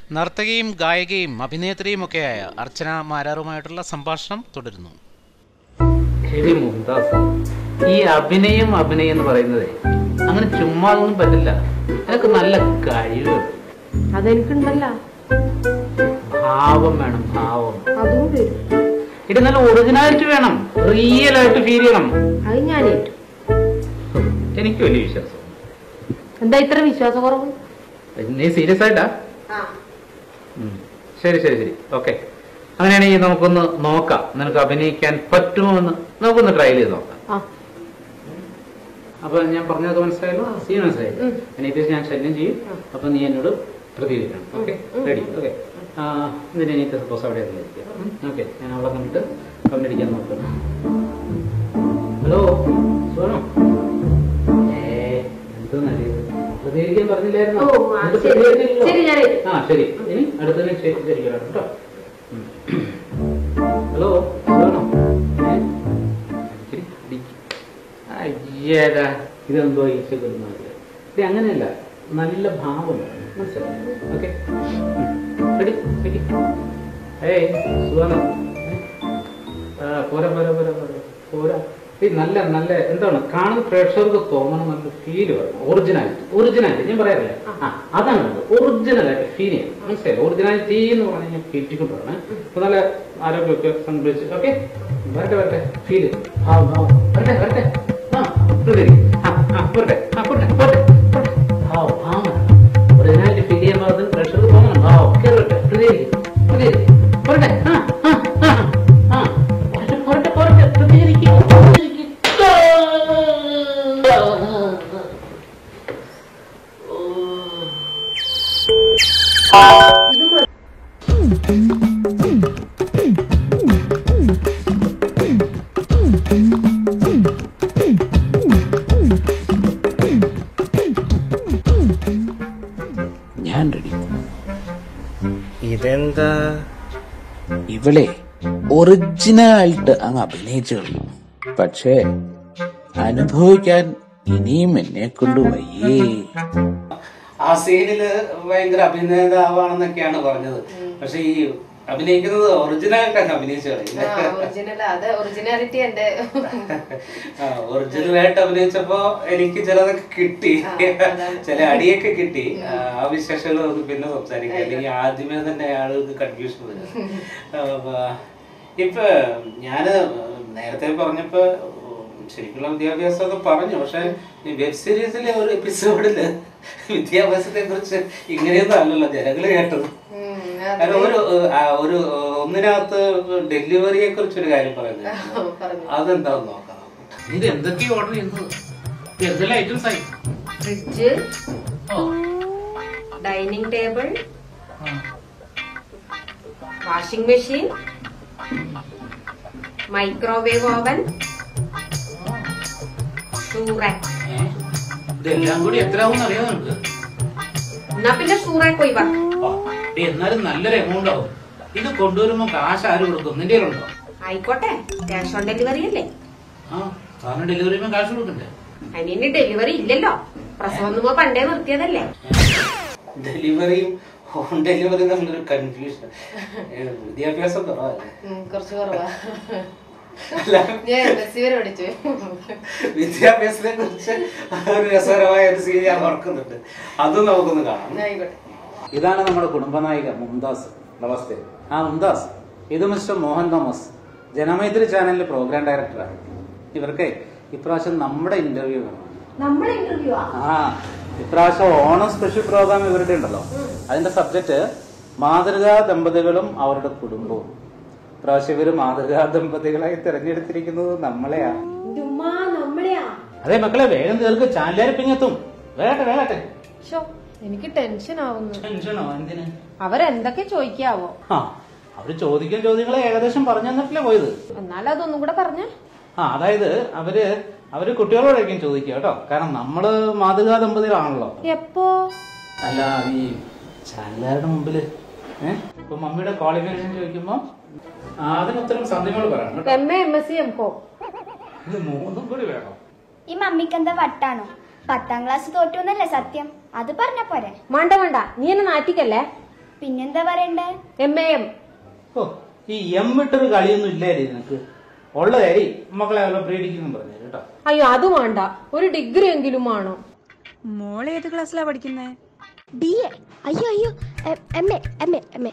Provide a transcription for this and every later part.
നർത്തകിയും ഗായികയും അഭിനേത്രിയും ഒക്കെയായ അർച്ചന മാരാറുമായിട്ടുള്ള സംഭാഷണം തുടരുന്നു ശരി മുംതാസ് ഈ അഭിനയം അഭിനയം എന്ന് പറയുന്നത് അങ്ങനെ ചുമ്മാ ഒന്നും പറ്റില്ല അതൊക്കെ നല്ല കഴിവ് അതെനിക്കുണ്ടല്ലോ ഭാവം വേണം ഭാവം അതും വരും ഇത് നല്ല ഒറിജിനാലിറ്റി വേണം റിയൽ ആയിട്ട് ഫീൽ ചെയ്യണം അത് ഞാൻ ഏറ്റു എനിക്ക് വലിയ വിശ്വാസം എന്താ ഇത്ര വിശ്വാസക്കുറവ് നീ സീരിയസ് ആയിട്ടാ ഉം. ശരി ശരി ശരി ഓക്കെ അങ്ങനെയാണെങ്കിൽ നമുക്കൊന്ന് നോക്കാം നിനക്ക് അഭിനയിക്കാൻ പറ്റുമോ എന്ന് നമുക്കൊന്ന് ട്രൈ ചെയ്ത് നോക്കാം ആ അപ്പൊ ഞാൻ പറഞ്ഞതൊക്കെ മനസ്സിലായല്ലോ സീൻ മനസ്സിലായല്ലോ ഉം. അനീറ്റേഷ് ഞാൻ ശല്യം ചെയ്യും അപ്പൊ നീ എന്നോട് പ്രതികരിക്കണം ഓക്കെ റെഡി ഓക്കെ ഇതിന് അനീറ്റ സപ്പോസ് അവിടെ ഓക്കെ ഞാൻ അവളെ കണ്ടിട്ട് കമ്പനിടിക്കാൻ നോക്കണം ഹലോ സുഖമാണോ ഏ എന്തോ നല്ലത് പ്രതികരിക്കാൻ പറഞ്ഞില്ലായിരുന്നോ ഓ, ആ, എന്നിട്ട് ശരി. പ്രതികരിച്ചില്ലല്ലോ? ശരി, ഞാൻ ഏറ്റു. ആ ശരി ഇനി അടുത്തതിന് ശരിക്കണം കേട്ടോ ഉം. ഹലോ സുഖമാണോ ഏ? ശരി അടി. അയ്യേടാ ഇതെന്തോ ഈശ്വരന്മാര് ഇത് അങ്ങനെയല്ല നല്ല ഭാവം മനസ്സിലായി ഓക്കെ റെഡി റെഡി ഏയ് സുഖാണോ ആ പോരാ പോരാ പോരാ പോരാ പോരാ ഈ നല്ല നല്ല എന്താണ് കാണുന്ന പ്രേക്ഷകർക്ക് തോന്നണം നല്ല ഫീൽ വരണം ഒറിജിനാലിറ്റി ഒറിജിനാലിറ്റി ഞാൻ പറയാറില്ല ആ അതാണ് ഒറിജിനലായിട്ട് ഫീൽ ചെയ്യണം മനസ്സിലായി ഒറിജിനാലിറ്റി എന്ന് പറഞ്ഞാൽ ഞാൻ ഫീറ്റിക്കൊണ്ട് പറയണേ അപ്പൊ നല്ല ആരോഗ്യമൊക്കെ സംഭവിച്ച് ഓക്കെ വരട്ടെ വരട്ടെ ഫീല് ഭാവം ഭാവം വരട്ടെ വരട്ടെ ആ പ്രതിരി. ആ ആ പോരട്ടെ ആ പോരട്ടെ പോരട്ടെ പോരട്ടെ ഭാവം ഭാവം ഒറിജിനാലിറ്റി ഫീൽ ചെയ്യുമ്പോൾ അത് പ്രേക്ഷകർക്ക് തോന്നണം ഭാവം കയറട്ടെ പ്രതിരി പ്രതിരി പോരട്ടെ ആ ആ ആ ആ പോരട്ടെ പോരട്ടെ പോരട്ടെ പ്രതികരിക്കും ഞാൻ റെഡി ഇതെന്താ ഇവളെ ഒറിജിനലായിട്ട് അങ്ങ് അഭിനയിച്ചു കളഞ്ഞു പക്ഷേ അനുഭവിക്കാൻ ഇനിയും എന്നെ കൊണ്ട് വയ്യേ ആ സീനില് ഭയങ്കര അഭിനേതാവാണെന്നൊക്കെയാണ് പറഞ്ഞത് പക്ഷെ ഈ അഭിനയിക്കുന്നത് ഒറിജിനലായിട്ടാണ് അഭിനയിച്ചു കളയുന്നത് ഒറിജിനൽ അത് ഒറിജിനാലിറ്റി എന്റെ ഒറിജിനലായിട്ട് അഭിനയിച്ചപ്പോ എനിക്ക് ചിലതൊക്കെ കിട്ടി ചില അടിയൊക്കെ കിട്ടി ആ, ആ വിശേഷങ്ങൾ നമുക്ക് പിന്നെ സംസാരിക്കാം അല്ലെങ്കിൽ ആദ്യമേ തന്നെ ആളുകൾക്ക് കൺഫ്യൂഷൻ വരും അപ്പൊ ഇപ്പൊ ഞാന് നേരത്തെ പറഞ്ഞപ്പോ ശരിക്കുള്ള വിദ്യാഭ്യാസമൊക്കെ പറഞ്ഞു പക്ഷെ ഈ വെബ് സീരീസിലെ ഒരു എപ്പിസോഡില് വിദ്യാഭ്യാസത്തെ കുറിച്ച് ഇങ്ങനെയൊന്നും അല്ലല്ലോ ജനങ്ങള് കേട്ടത് കാരണം ഒരു ആ, ഒരു ഒന്നിനകത്ത് ഡെലിവറിയെ കുറിച്ച് ഒരു കാര്യം പറയുന്നത് അതെന്താന്ന് നോക്കാം ഇത് എന്തൊക്കെയാ ഓർഡർ ചെയ്യുന്നത് എന്തെല്ലാം ഐറ്റംസ് ആയി ഫ്രിഡ്ജ് ഓ dining table washing machine microwave oven shoe rack ഏ? ഇതെല്ലാം കൂടി എത്ര ആവും അറിയാം നമുക്ക് എന്നാ പിന്നെ ഷൂറാക്ക് ഒഴിവാക്കാം ഓ, ഡേ, എന്നാലും നല്ലൊരു എമൗണ്ട് ആവും ഇത് കൊണ്ടുവരുമ്പോ കാശ് ആര് കൊടുക്കും നിന്റെ ഉണ്ടോ ആയിക്കോട്ടെ ക്യാഷ് ഓൺ ഡെലിവറി അല്ലേ ആ കാരണം ഡെലിവറി ചെയ്യുമ്പോൾ കാശ് കൊടുക്കണ്ടേ അതിന് ഡെലിവറി ഇല്ലല്ലോ പ്രസവം എന്നുമ്പോ പണ്ടേ നിർത്തിയതല്ലേ ഡെലിവറിയും ഹോം ഡെലിവറി തമ്മിലൊരു കൺഫ്യൂഷൻ വിദ്യാഭ്യാസം കുറവല്ലേ കുറച്ച് കുറവാ അല്ല ഞാൻ എം എസ് സി വരെ പഠിച്ചു വിദ്യാഭ്യാസത്തെ കുറിച്ച് ഒരു രസകരമായ ഒരു സീൻ ഞാൻ ഓർക്കുന്നുണ്ട് അതും നമുക്കൊന്ന് കാണാം ആയിക്കോട്ടെ ഇതാണ് നമ്മുടെ കുടുംബനായിക മുംതാസ് നമസ്തേ ആ മുംതാസ് ഇത് മിസ്റ്റർ മോഹൻ തോമസ് ജനമൈത്രി ചാനലിലെ പ്രോഗ്രാം ഡയറക്ടറാണ് ഇവർക്ക് ഇപ്രാവശ്യം നമ്മുടെ ഇന്റർവ്യൂ വേണം നമ്മുടെ ഇന്റർവ്യൂ ആ ഇപ്രാവശ്യം ഓണം സ്പെഷ്യൽ പ്രോഗ്രാം ഇവരുടെ ഉണ്ടല്ലോ അതിന്റെ സബ്ജക്റ്റ് മാതൃകാ ദമ്പതികളും അവരുടെ കുടുംബവും ഇപ്രാവശ്യം ഇവര് മാതൃകാ ദമ്പതികളായി തിരഞ്ഞെടുത്തിരിക്കുന്നത് നമ്മളെയാ നമ്മളെയാ അതെ മക്കളെ വേഗം തീർക്ക് ചാനലാരിപ്പിങ്ങെത്തും വേട്ടെ വേട്ടെ ഷോ എനിക്ക് ടെൻഷൻ ആവുന്നു ടെൻഷനോ എന്തിന് അവരെന്തൊക്കെ ചോദിക്കാവോ ആ അവര് ചോദിക്കുന്ന ചോദ്യങ്ങളെ ഏകദേശം പറഞ്ഞു തന്നിട്ടില്ലേ പോയത് എന്നാലും അതൊന്നും കൂടെ പറഞ്ഞ ആ അതായത് അവര് അവര് കുട്ടികളോടായിരിക്കും ചോദിക്കുക കേട്ടോ കാരണം നമ്മള് മാതൃകാ ദമ്പതികളാണല്ലോ എപ്പോ അല്ല ഈ ചാനലുകാരുടെ മുമ്പില് ഏഹ് ഇപ്പൊ മമ്മിയുടെ ക്വാളിഫിക്കേഷൻ ചോദിക്കുമ്പോ ആ, അതിന് ഉത്തരം സന്ധ്യനോട് പറയണം കേട്ടോ. M A M S C M com ഇത് മൂന്നും കൂടി വേണം ഈ മമ്മിക്ക് എന്താ വട്ടാണോ പത്താം ക്ലാസ് തോറ്റു എന്നല്ലേ സത്യം അത് പറഞ്ഞ പോരെ വേണ്ട വേണ്ട നീ എന്നെ നാറ്റിക്കല്ലേ പിന്നെന്താ പറയണ്ടേ എം എ എം ഓ ഈ എം വിട്ടൊരു കളിയൊന്നും ഇല്ലാല്ലേ നിനക്ക് ഉള്ള കാര്യം മക്കളെ വല്ല പേടിക്കുന്നു പറഞ്ഞു കേട്ടോ അയ്യോ അത് വേണ്ട ഒരു ഡിഗ്രി എങ്കിലും വേണോ മോൾ ഏത് ക്ലാസ്സിലാ പഠിക്കുന്നേ ബി എ അയ്യോ അയ്യോ M A M A M A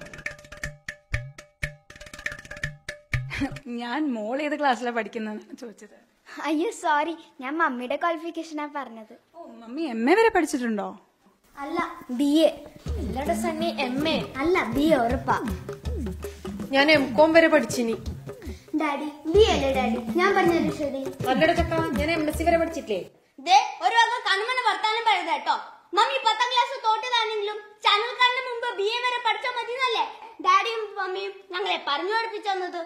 ഞാൻ മോൾ ഏത് ക്ലാസ്സിലാ പഠിക്കുന്നതെന്നാണ് ചോദിച്ചത് അയ്യോ സോറി ഞാൻ മമ്മിയുടെ ക്വാളിഫിക്കേഷനാ പറഞ്ഞത് ഓ മമ്മി എം എ വരെ പഠിച്ചിട്ടുണ്ടോ അല്ല ബി എ എല്ലാടെ സണ്ണി എം എ അല്ല ബി എ ഉറപ്പാ ഞാൻ എം കോം വരെ പഠിച്ചിനി ഡാഡി ബി അല്ലേ ഡാഡി ഞാൻ പറഞ്ഞത് ശരി നല്ലട ചക്ക ഞാൻ എം എസ് സി വരെ പഠിച്ചിട്ടില്ലേ ദേ ഒരു വക കണുമന വർത്താനം പറയുന്നത് കേട്ടോ മമ്മി പത്താം ക്ലാസ് തോറ്റതാണെങ്കിലും ചാനൽക്കാരന് മുമ്പ് ബി എ വരെ പഠിച്ചാൽ മതി എന്നല്ലേ ഡാഡിയും മമ്മിയും ഞങ്ങളെ പറഞ്ഞു പഠിപ്പിച്ചു തന്നത്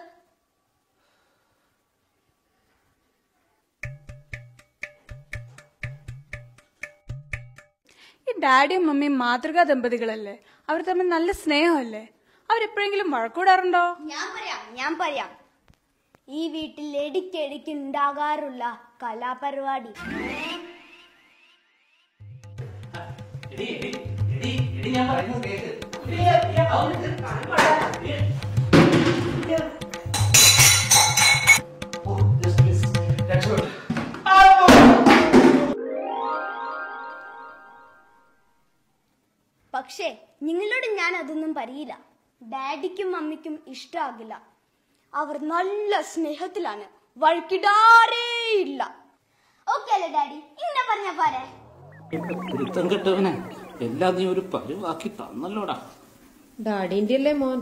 ഈ ഡാഡിയും മമ്മിയും മാതൃകാ ദമ്പതികളല്ലേ അവർ തമ്മിൽ നല്ല സ്നേഹമല്ലേ അവരെപ്പോഴെങ്കിലും വഴക്കൂടാറുണ്ടോ ഞാൻ പറയാം ഞാൻ പറയാം ഈ വീട്ടിൽ എടിക്കെടിക്ക് ഉണ്ടാകാറുള്ള കലാപരിപാടി എടി എടി എടി എടി ഞാൻ പറയുന്നത് കേക്ക് പക്ഷേ നിങ്ങളോട് ഞാൻ അതൊന്നും പറയില്ല ഡാഡിക്കും മമ്മിക്കും ഇഷ്ടമാകില്ല അവർ നല്ല സ്നേഹത്തിലാണ് വഴക്കിടാറേയില്ല ഓക്കെ അല്ലേ ഡാഡി ഇന്ന പറഞ്ഞ പോരെ കുരുത്തം കെട്ടവനെ എല്ലാം നീ ഒരു പരുവാക്കി തന്നല്ലോടാ ഡാഡിന്റെ അല്ലേ മോൻ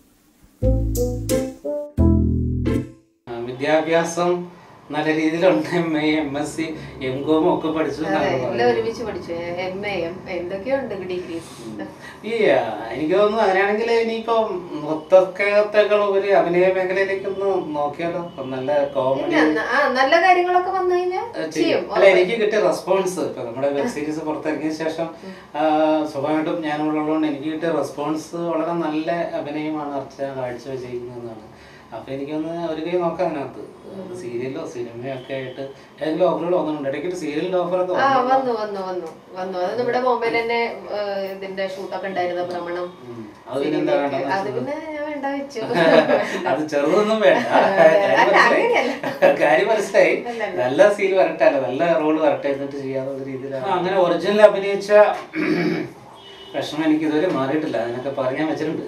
ആ, വിദ്യാഭ്യാസം നല്ല രീതിയിലുണ്ട് M A M S C M com ഒക്കെ പഠിച്ചു എന്നാണ് എല്ലാം പറയുന്നത്. ഒരുമിച്ച് പഠിച്ചു എം എ എം എന്തൊക്കെയുണ്ട് ഡിഗ്രീസ് ഈ ആ, എനിക്ക് തോന്നുന്നു അങ്ങനെയാണെങ്കിൽ ഇനിയിപ്പോ നൃത്തത്തേക്കാൾ ഉപരി അഭിനയ മേഖലയിലേക്ക് ഒന്ന് നോക്കിയാലോ ഇപ്പൊ നല്ല കോമഡി ആ നല്ല കാര്യങ്ങളൊക്കെ വന്നു കഴിഞ്ഞാൽ ചെയ്യും അല്ല എനിക്ക് കിട്ടിയ റെസ്പോൺസ് ഇപ്പൊ നമ്മുടെ വെബ് സീരീസ് പുറത്തിറങ്ങിയ ശേഷം ആ, സ്വാഭാവികമായിട്ടും ഞാനുള്ളതുകൊണ്ട് എനിക്ക് കിട്ടിയ റെസ്പോൺസ് വളരെ നല്ല അഭിനയമാണ് അർച്ചന കാഴ്ചവെച്ചിരിക്കുന്നതാണ് അപ്പൊ എനിക്കൊന്ന് ഒരു കൈ നോക്കാം അതിനകത്ത് സീരിയലോ സിനിമയോ ഒക്കെ ആയിട്ട് ഏതെങ്കിലും ഓഫറുകൾ വന്നിട്ടുണ്ട് ഇടയ്ക്ക് സീരിയലിന്റെ ഓഫർ ഒക്കെ ആ വന്നു. വന്നു വന്നു വന്നു വന്നു അത് നമ്മുടെ ബോംബെയിൽ തന്നെ ഏ, ഇതിന്റെ ഷൂട്ടൊക്കെ ഉണ്ടായിരുന്നു ഭ്രമണം ഉം. അത് പിന്നെ എന്താ വേണ്ടത് അത് പിന്നെ ഞാൻ വേണ്ട വെച്ചു അത് ചെറുതൊന്നും വേണ്ട കാര്യം അല്ല, മനസ്സിലായി. അങ്ങനെയല്ല. കാര്യം മനസ്സിലായി അല്ല, അല്ല. നല്ല സീൽ വരട്ടെ അല്ല നല്ല റോള് വരട്ടെ എന്നിട്ട് ചെയ്യാവുന്ന രീതിയിലാണ് അങ്ങനെ ഒറിജിനൽ അഭിനയിച്ച വിഷമം എനിക്ക് ഇതുവരെ മാറിയിട്ടില്ല അതിനൊക്കെ പറയാൻ വെച്ചിട്ടുണ്ട്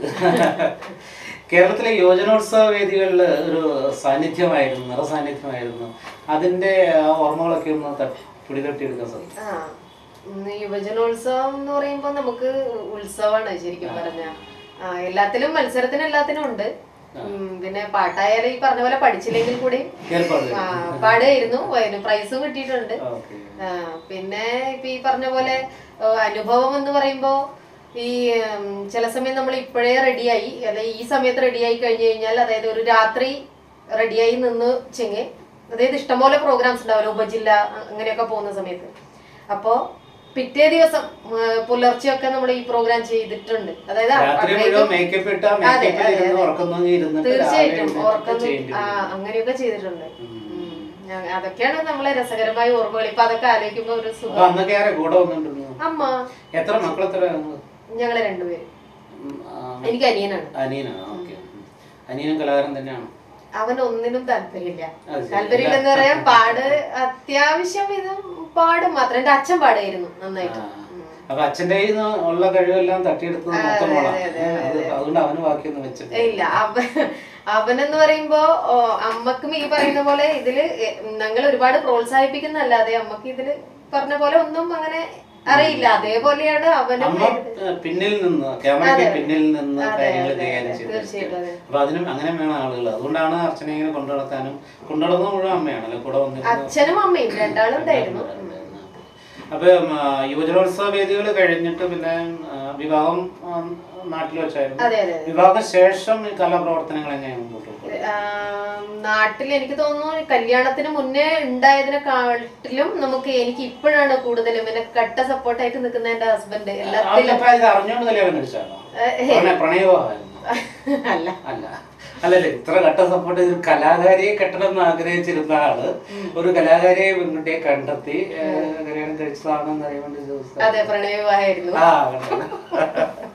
കേരളത്തിലെ യുവജനോത്സവ വേദികളിൽ ഒരു സാന്നിധ്യമായിരുന്നു നിറസാന്നിധ്യമായിരുന്നു അതിന്റെ ആ ഓർമ്മകളൊക്കെ ഒന്ന് ത- പിടിതട്ടിയെടുക്കാൻ സാധിക്കും ആ ഉം, യുവജനോത്സവം എന്ന് പറയുമ്പോ നമുക്ക് ഉത്സവമാണ് ശരിക്കും പറഞ്ഞ എല്ലാത്തിലും മത്സരത്തിന് എല്ലാത്തിനും ഉണ്ട് ഉം, പിന്നെ പാട്ടായാലും ഈ പറഞ്ഞ പോലെ പഠിച്ചില്ലെങ്കിൽ കൂടി ഏർപ്പാട് ആ, പാടുമായിരുന്നു അതിന് പ്രൈസും കിട്ടിയിട്ടുണ്ട് ഓക്കെ ആ, പിന്നെ ഇപ്പൊ ഈ പറഞ്ഞ പോലെ ഏ, അനുഭവം എന്ന് പറയുമ്പോ ഈ ഉം, ചില സമയം നമ്മൾ ഇപ്പോഴേ റെഡിയായി അല്ലെ ഈ സമയത്ത് റെഡിയായി കഴിഞ്ഞു കഴിഞ്ഞാൽ അതായത് ഒരു രാത്രി റെഡിയായി നിന്ന് ചെങ്ങ് അതായത് ഇഷ്ടംപോലെ പ്രോഗ്രാംസ് ഉണ്ടാവല്ലോ ഉപജില്ല അ- അങ്ങനെയൊക്കെ പോകുന്ന സമയത്ത് അപ്പോ പിറ്റേ ദിവസം ഏ, പുലർച്ചെയൊക്കെ നമ്മൾ ഈ പ്രോഗ്രാം ചെയ്തിട്ടുണ്ട് അതായത് രാത്രി അപ്പോഴേക്കും- മുഴുവൻ മേക്കപ്പ് ഇട്ടാ അതെ, മേക്കപ്പിൽ അതെ, ഇരുന്ന് അതെ. ഉറക്കം ഇരുന്നിട്ട് തീർച്ചയായിട്ടും രാവിലെ ഉറക്കം എഴുന്നേറ്റ് ചെയ്യേണ്ടി ആ വരും. അങ്ങനെയൊക്കെ ചെയ്തിട്ടുണ്ട് ഉം. ഞ- അതൊക്കെയാണ് നമ്മളെ രസകരമായ ഓർമ്മകൾ ഇപ്പൊ അതൊക്കെ ആലോചിക്കുമ്പോ ഒരു അപ്പൊ സുഖം അന്നൊക്കെ ആരെ കൂടെ വന്നിട്ടുണ്ടെന്ന് അമ്മ എത്ര മക്കൾ എത്ര നിങ്ങള്? ഞങ്ങള് രണ്ടുപേരും ഉം, ആ, എനിക്ക് അനിയനാണ് അനിയനാണ് ഓക്കെ അനിയനും കലാകാരൻ തന്നെയാണ് അവൻ ഒന്നിനും താല്പര്യമില്ല അത് ശരി. താല്പര്യമില്ലെന്ന് പറയാൻ പാട് അത്യാവശ്യം ഇത് പാടും മാത്രം എന്റെ അച്ഛൻ പാടായിരുന്നു നന്നായിട്ട് ആ. അപ്പൊ അച്ഛന്റെ കയ്യിൽ നിന്ന് ഉള്ള കഴിവെല്ലാം തട്ടിയെടുത്തത് മൊത്തം മോളാണ് അത് അതുകൊണ്ട് അവന് ബാക്കിയൊന്നും വെച്ചിട്ട് ഇല്ല അവൻ അവനെന്ന് പറയുമ്പോ ഓ, അമ്മക്കും ഈ പറയുന്ന പോലെ ഇതില് ഞങ്ങൾ ഒരുപാട് പ്രോത്സാഹിപ്പിക്കുന്നല്ലാതെ അമ്മക്ക് ഇതില് പറഞ്ഞ പോലെ ഒന്നും അങ്ങനെ അറിയില്ല അതേപോലെയാണ് അവനും അമ്മ ഏഹ്, പിന്നിൽ നിന്ന് ക്യാമറയ്ക്ക് അതെ. പിന്നിൽ നിന്ന് അതെ, കാര്യങ്ങൾ അതെ, കൈകാര്യം അതെ. ചെയ്ത് തീർച്ചയായിട്ടും, അതെ. അപ്പൊ അതിനും അങ്ങനെ വേണം ആളുകൾ അതുകൊണ്ടാണ് അർച്ചന ഇങ്ങനെ കൊണ്ടു നടത്താനും കൊണ്ടു നടന്നത് മുഴുവൻ അമ്മയാണല്ലോ കൂടെ വന്നിരുന്നത് അച്ഛനും അമ്മയും രണ്ടാളും ഉണ്ടായിരുന്നു അപ്പൊ ഉം, ആ, യുവജനോത്സവ വേദികൾ കഴിഞ്ഞിട്ട് പിന്നെ ആ, വിവാഹം ആ, നാട്ടിൽ വെച്ചായിരുന്നു അതെ, അതെ, അതെ. വിവാഹ ശേഷം ഈ കലാപ്രവർത്തനങ്ങൾ എങ്ങനെയാണ് മുമ്പോട്ട് പോകുന്നത്? ആം, നാട്ടിൽ എനിക്ക് തോന്നുന്നു കല്യാണത്തിന് മുന്നേ ഉണ്ടായതിനെക്കാട്ടിലും നമുക്ക് എനിക്ക് ഇപ്പോഴാണ് കൂടുതലും പിന്നെ കട്ട സപ്പോർട്ടായിട്ട് നിൽക്കുന്ന എന്റെ ഹസ്ബൻഡ് എല്ലാത്തിലും അപ്പൊ ഇത് അറിഞ്ഞോണ്ട് കല്യാണം കഴിച്ചാണോ ഏഹ്. പ്രണയ- പ്രണയവിവാഹമായിരുന്നോ? അല്ല അല്ല അല്ലല്ലേ ഇത്ര ഘട്ട സപ്പോർട്ട് ഒരു കലാകാരിയെ കെട്ടണം എന്ന് ആഗ്രഹിച്ചിരുന്ന ആള് ഒരു കലാകാരിയെ പെൺകുട്ടിയെ കണ്ടെത്തി ഏഹ്, കല്യാണം കഴിച്ചതാണെന്ന് അറിയാൻ വേണ്ടി ചോദിച്ചതാ. അതെ പ്രണയവിവാഹമായിരുന്നു ആ കണ്ടോ?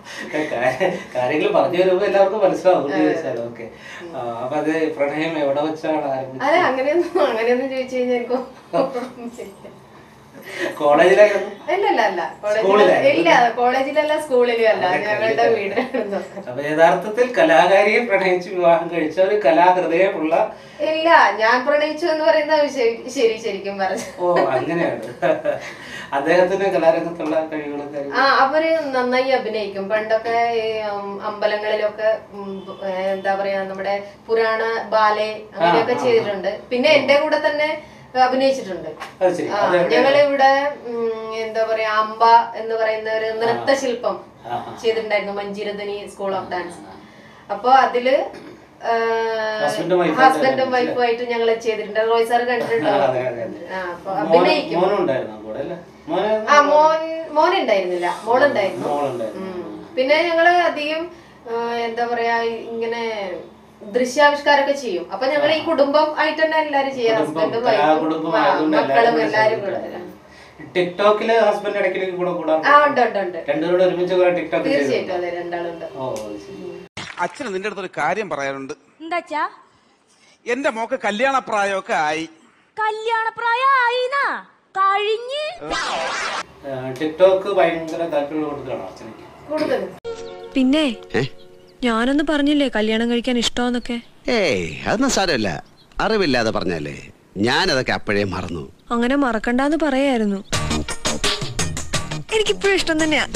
കാര്യങ്ങൾ പറഞ്ഞു വരുമ്പോ എല്ലാവർക്കും മനസ്സിലാവും ചോദിച്ചാൽ ഓക്കെ അപ്പൊ അത് പ്രണയം എവിടെ വെച്ചാണ് അല്ല ആരംഭിച്ചത് അങ്ങനെയൊന്നും അങ്ങനെയൊന്നും ചോദിച്ചു കഴിഞ്ഞാൽ എനിക്ക് ഓർമ്മയില്ല. കോളേജിലായിരുന്നു ഇല്ല ഇല്ല അല്ല കോളേജിൽ സ്കൂളിലായിരുന്നു? ഇല്ല കോളേജിലല്ല സ്കൂളിലും അല്ല അതെ, ഞങ്ങളുടെ കളിയില്ല. വീടിനടുത്ത് അപ്പൊ യഥാർത്ഥത്തിൽ കലാകാരിയെ പ്രണയിച്ച് വിവാഹം കഴിച്ച ഒരു കലാഹൃദയമുള്ള ഇല്ല ഞാൻ പ്രണയിച്ചു എന്ന് പറയുന്നത് ശരി ശരി ശരിക്കും പറഞ്ഞു ഓ അങ്ങനെയാണ് അദ്ദേഹത്തിന് കലാരംഗത്തുള്ള കഴിവുകളും കാര്യങ്ങളും ആ അവര് നന്നായി അഭിനയിക്കും പണ്ടൊക്കെ ഈ ഉം, അമ്പലങ്ങളിലൊക്കെ ഉം, ഏ, എന്താ പറയാ നമ്മുടെ പുരാണ ബാലെ അങ്ങനെയൊക്കെ ആ, ആ, ചെയ്തിട്ടുണ്ട് പിന്നെ എന്റെ കൂടെ തന്നെ അഭിനയിച്ചിട്ടുണ്ട് അത് ശരി ആ, അത് എവിടെ- ഞങ്ങള് ഇവിടെ ഉം, എന്താ പറയാ അമ്പ എന്ന് പറയുന്ന ഒരു നൃത്തശില്പം ആ, ആ. ചെയ്തിട്ടുണ്ടായിരുന്നു മഞ്ജീരധനി സ്കൂൾ ഓഫ് ഡാൻസ് അപ്പൊ അതില് ഹസ്ബൻഡും വൈഫും ഹസ്ബൻഡും വൈഫുമായിട്ട് ഞങ്ങൾ ചെയ്തിട്ടുണ്ട് റോയ് സാർ കണ്ടിട്ടുണ്ടോ ആ, അതെ, അതെ, അതെ. ആ, അപ്പൊ മോന്- അഭിനയിക്കും മോനുണ്ടായിരുന്നു കൂടെ അല്ലേ മോനെ ആ മോൻ മോൻ ഉണ്ടായിരുന്നില്ല മോളുണ്ടായിരുന്നു മോളുണ്ടായിരുന്നു ഉം. പിന്നെ ഞങ്ങള് അധികം ആ, എന്താ പറയാ ഇങ്ങനെ ദൃശ്യാവിഷ്കാരമൊക്കെ ചെയ്യും അപ്പൊ ഞങ്ങൾ ഈ കുടുംബം ആയിട്ട് തന്നെ എല്ലാരും ചെയ്യാം കുടുംബം, ഹസ്ബൻഡും കലാകുടുംബം വൈഫും ആ, ആയതുകൊണ്ട് മക്കളും എല്ലാവരും എല്ലാരും കൂടെ കൂടെ ചേർന്നിട്ടുണ്ട്. ടിക്ടോക്കില് ഹസ്ബൻഡ് ഇടയ്ക്കിടയ്ക്ക് കൂടെ കൂടാറുണ്ട് ആ ഉണ്ട് ഉണ്ട് ഉണ്ട് രണ്ടുപേരോട് ഒരുമിച്ച് കുറെ ടിക്ടോക്ക് തീർച്ചയായിട്ടും അതെ രണ്ടാളുണ്ട് ഓ അത് ശരി അച്ഛന് നിന്റെ അടുത്തൊരു കാര്യം പറയാനുണ്ട് എന്താച്ചാ എന്റെ മോക്ക് കല്യാണ പ്രായമൊക്കെ ആയി കല്യാണപ്രായമായിന്നാ കഴിഞ്ഞ് ആ, ടിക്ടോക്ക് ഭയങ്കര താല്പര്യമുള്ള കൂടുതലാണ് അച്ഛനക്ക് കൂടുതൽ പിന്നെ ഞാനൊന്ന് പറഞ്ഞില്ലേ കല്യാണം കഴിക്കാൻ ഇഷ്ടമെന്നൊക്കെ ഏയ് അതൊന്നും സാരമില്ല അറിവില്ലാതെ പറഞ്ഞല്ലേ ഞാനതൊക്കെ അപ്പോഴേ മറന്നു അങ്ങനെ മറക്കണ്ടെന്ന് പറയായിരുന്നു എനിക്കിപ്പോഴും ഇഷ്ടം തന്നെയാ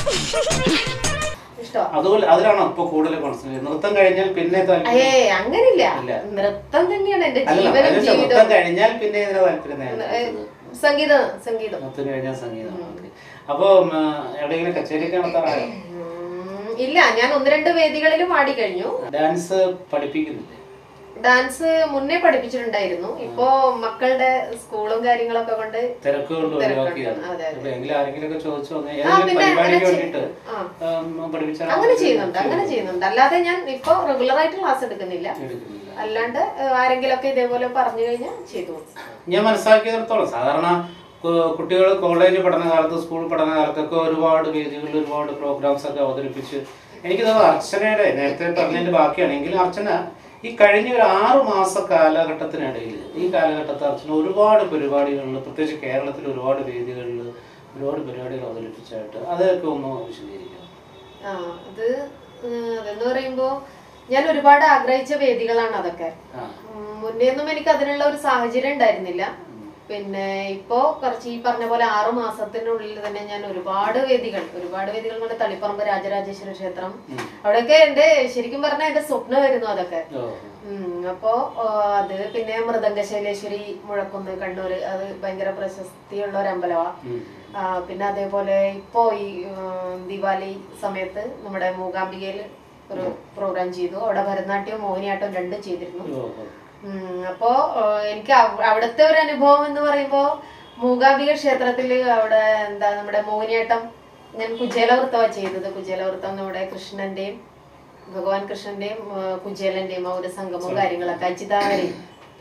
ഇഷ്ടമാണ് അതുപോലെ അതിലാണോ ഇപ്പൊ കൂടുതൽ കോൺസെൻട്രേറ്റ് നൃത്തം കഴിഞ്ഞാൽ പിന്നെ താല്പര്യം ഏ അങ്ങനില്ല ഇല്ല. നൃത്തം തന്നെയാണ് എന്റെ അല്ല ജീവനും അതിന് നൃത്തം ജീവിതവും കഴിഞ്ഞാൽ പിന്നെ ഇതിന് താല്പര്യം ഏ, നേരെ സംഗീതം സംഗീതം നൃത്തം കഴിഞ്ഞാൽ സംഗീതം ഓക്കെ അപ്പൊ ഉം, എവിടെയെങ്കിലും കച്ചേരിയൊക്കെ നടത്താറായോ ഉം, ഇല്ല ഞാൻ ഒന്ന് രണ്ട് വേദികളിലും ആടി കഴിഞ്ഞു ഡാൻസ് പഠിപ്പിക്കുന്നില്ലേ ഡാൻസ് മുന്നേ പഠിപ്പിച്ചിട്ടുണ്ടായിരുന്നു ഇപ്പോ മക്കളുടെ സ്കൂളും കാര്യങ്ങളൊക്കെ കൊണ്ട് തിരക്കുകൾ ഒഴിവാക്കിയാണ് അതെ, അതെ. അപ്പൊ എങ്കിലും ആരെങ്കിലും ഒക്കെ ചോദിച്ചു വന്നു ആ, ഏതെങ്കിലും പിന്നെ പരിപാടിക്ക് അങ്ങനെ വേണ്ടിട്ട് ആ. പഠിപ്പിച്ചാൽ അങ്ങനെ ചെയ്യുന്നുണ്ട് അങ്ങനെ ചെയ്യുന്നുണ്ട് അല്ലാതെ ഞാൻ ഇപ്പൊ റെഗുലർ ആയിട്ട് ക്ലാസ് എടുക്കുന്നില്ല എടുക്കുന്നില്ല. അല്ലാണ്ട് ആരെങ്കിലും ഒക്കെ ഇതേപോലെ പറഞ്ഞു കഴിഞ്ഞാൽ ചെയ്തു കൊടുക്കും. ഞാൻ മനസ്സിലാക്കിയതിടത്തോളം സാധാരണ കുട്ടികൾ കോളേജ് പഠനകാലത്ത് സ്കൂൾ പഠനകാലത്തൊക്കെ ഒരുപാട് വേദികളിൽ ഒരുപാട് പ്രോഗ്രാംസ് ഒക്കെ അവതരിപ്പിച്ച് എനിക്ക് തോന്നുന്നു അർച്ചനയുടെ നേരത്തെ പറഞ്ഞതിന്റെ ബാക്കിയാണെങ്കിൽ അർച്ചന ഈ കഴിഞ്ഞ ഒരു ആറു മാസ കാലഘട്ടത്തിനിടയിൽ ഈ കാലഘട്ടത്തിൽ അർച്ചന ഒരുപാട് പരിപാടികളിൽ പ്രത്യേകിച്ച് കേരളത്തിൽ ഒരുപാട് വേദികളിൽ ഒരുപാട് പരിപാടികൾ അവതരിപ്പിച്ചായിട്ട് അതൊക്കെ ഒന്ന് വിശദീകരിക്കാം ആ അത് ഉം, അതെന്ന് പറയുമ്പോ ഞാൻ ഒരുപാട് ആഗ്രഹിച്ച വേദികളാണ് അതൊക്കെ ആ. ഉം, മുന്നേയൊന്നും എനിക്ക് അതിനുള്ള ഒരു സാഹചര്യം ഉണ്ടായിരുന്നില്ല പിന്നെ ഇപ്പോ കുറച്ച് ഈ പറഞ്ഞ പോലെ ആറു മാസത്തിനുള്ളിൽ തന്നെ ഞാൻ ഒരുപാട് വേദികൾ ഒരുപാട് വേദികൾ കൊണ്ട് തളിപ്പറമ്പ് രാജരാജേശ്വര ക്ഷേത്രം അവിടെയൊക്കെ എന്റെ ശരിക്കും പറഞ്ഞാൽ എന്റെ സ്വപ്നമായിരുന്നു അതൊക്കെ ഓ. ഉം, അപ്പോ ആ, അത് പിന്നെ മൃദംഗശൈലേശ്വരി മുഴക്കുന്ന് കണ്ണൂര് അത് ഭയങ്കര പ്രശസ്തിയുള്ള ഒരു അമ്പലമാണ് ഉം. ആ, പിന്നെ അതേപോലെ ഇപ്പോ ഈ ഉം, ദിവാലി സമയത്ത് നമ്മുടെ മൂകാംബികയിൽ ഒരു പ്രോഗ്രാം ചെയ്തു അവിടെ ഭരതനാട്യവും മോഹിനിയാട്ടവും രണ്ടും ചെയ്തിരുന്നു ഓ, ഓ. ഉം, അപ്പോ ആ, എനിക്ക് അവ- അവിടുത്തെ ഒരു അനുഭവം എന്ന് പറയുമ്പോ മൂകാംബിക ക്ഷേത്രത്തില് അവിടെ എന്താ നമ്മുടെ മോഹിനിയാട്ടം ഞാൻ കുചേലവൃത്തമാണ് ചെയ്തത് കുചേലവൃത്തം നമ്മുടെ കൃഷ്ണന്റെയും ഭഗവാൻ കൃഷ്ണന്റെയും ആ, കുചേലന്റെയും ആ ഒരു സംഗമവും കാര്യങ്ങളൊക്കെ അജിതാവരെയും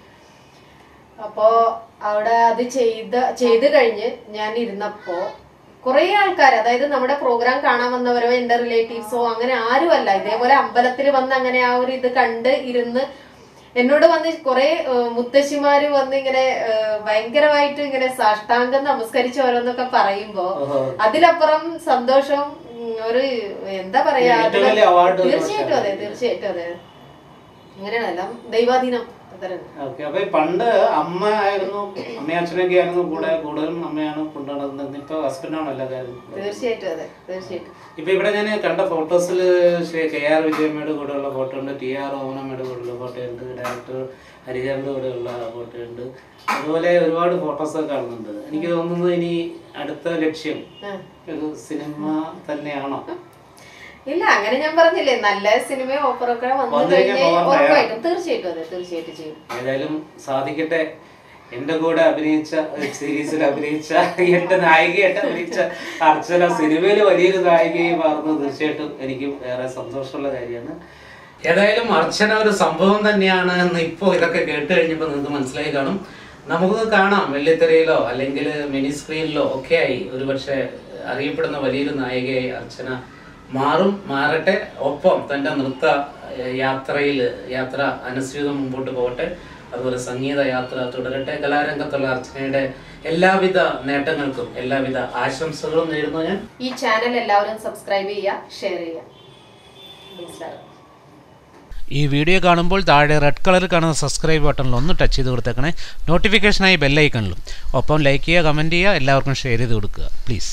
അപ്പോ അവിടെ അത് ചെയ്ത ചെയ്ത് കഴിഞ്ഞ് ഞാൻ ഇരുന്നപ്പോ കുറെ ആൾക്കാർ അതായത് നമ്മുടെ പ്രോഗ്രാം കാണാൻ വന്നവരോ എന്റെ റിലേറ്റീവ്സോ അങ്ങനെ ആരുമല്ല ഇതേപോലെ അമ്പലത്തിൽ വന്ന് അങ്ങനെ ആ ഒരു ഇത് കണ്ട് ഇരുന്ന് എന്നോട് വന്ന് കുറെ മുത്തശ്ശിമാര് വന്ന് ഇങ്ങനെ ഏഹ്, ഭയങ്കരമായിട്ട് ഇങ്ങനെ സാഷ്ടാംഗം നമസ്കരിച്ച് ഓരോന്നൊക്കെ പറയുമ്പോ ഓഹോ. അതിലപ്പുറം സന്തോഷം ഉം, ഒരു എന്താ പറയാ ഏറ്റവും വലിയ award ഒരു തീർച്ചയായിട്ടും അതെ പക്ഷേ. തീർച്ചയായിട്ടും അതെ അങ്ങനെയാണ് എല്ലാം ദൈവാധീനം അത്രയാണ് ഓക്കെ അപ്പൊ ഈ പണ്ട് അമ്മ ആയിരുന്നു അമ്മയും അച്ഛനൊക്കെ ആയിരുന്നു കൂടെ കൂടുതലും അമ്മയാണ് കൊണ്ടുനടന്നത് ഇപ്പൊ ഹസ്ബൻഡാണ് എല്ലാ കാര്യം തീർച്ചയായിട്ടും അതെ തീർച്ചയായിട്ടും ഇപ്പൊ ഇവിടെ ഞാൻ കണ്ട ഫോട്ടോസിൽ ശ്രീ കെ ആർ വിജയമ്മയുടെ കൂടെയുള്ള ഫോട്ടോ ഉണ്ട് ടി ആർ ഓമനമ്മയുടെ കൂടെയുള്ള ഫോട്ടോ ഉണ്ട് ഡയറക്ടർ ഹരിഹരന്റെ കൂടെയുള്ള ഫോട്ടോ ഉണ്ട് അതുപോലെ ഒരുപാട് ഫോട്ടോസ് ഒക്കെ കാണുന്നുണ്ട് എനിക്ക് തോന്നുന്നത് ഇനി അടുത്ത ലക്ഷ്യം ഒരു സിനിമ തന്നെയാണോ ഇല്ല അങ്ങനെ ഞാൻ പറഞ്ഞില്ലേ നല്ല സിനിമയും ഓഫറൊക്കെ വന്നു വന്നു കഴിഞ്ഞാൽ കഴിഞ്ഞാൽ പോകാൻ ഉറപ്പായിട്ടും തീർച്ചയായിട്ടും അതെ തീർച്ചയായിട്ടും ചെയ്യും ഏതായാലും സാധിക്കട്ടെ എന്റെ കൂടെ അഭിനയിച്ച വെബ് സീരീസിൽ അഭിനയിച്ച എന്റെ നായികയായിട്ട് അഭിനയിച്ച അർച്ചന സിനിമയിൽ വലിയൊരു നായികയായി മാറുന്നത് തീർച്ചയായിട്ടും എനിക്കും ഏറെ സന്തോഷമുള്ള കാര്യമാണ് ഏതായാലും അർച്ചന ഒരു സംഭവം തന്നെയാണ് എന്ന് ഇപ്പോൾ ഇതൊക്കെ കേട്ട് കഴിഞ്ഞപ്പോൾ നിങ്ങൾക്ക് മനസ്സിലായി കാണും നമുക്ക് കാണാം വെള്ളിത്തിരയിലോ അല്ലെങ്കിൽ മിനി സ്ക്രീനിലോ ഒക്കെ ആയി ഒരുപക്ഷെ അറിയപ്പെടുന്ന വലിയൊരു നായികയായി അർച്ചന മാറും മാറട്ടെ ഒപ്പം തൻ്റെ നൃത്ത യാത്രയിൽ യാത്ര അനുസ്യൂതം മുമ്പോട്ട് പോകട്ടെ അതുപോലെ സംഗീത യാത്ര തുടരട്ടെ കലാരംഗത്തുള്ള അർച്ചനയുടെ എല്ലാവിധ നേട്ടങ്ങൾക്കും എല്ലാവിധ ആശംസകളും നേരുന്നു ഞാൻ ഈ ചാനൽ എല്ലാവരും സബ്സ്ക്രൈബ് ചെയ്യുക ഷെയർ ചെയ്യുക മനസ്സിലാകും ഈ വീഡിയോ കാണുമ്പോൾ താഴെ റെഡ് കളറിൽ കാണുന്ന സബ്സ്ക്രൈബ് ബട്ടണിൽ ഒന്ന് ടച്ച് ചെയ്ത് കൊടുത്തേക്കണേ നോട്ടിഫിക്കേഷനായി ബെല്ലൈക്കണിലും ഒപ്പം ലൈക്ക് ചെയ്യുക കമൻറ്റ് ചെയ്യുക എല്ലാവർക്കും ഷെയർ ചെയ്ത് കൊടുക്കുക പ്ലീസ്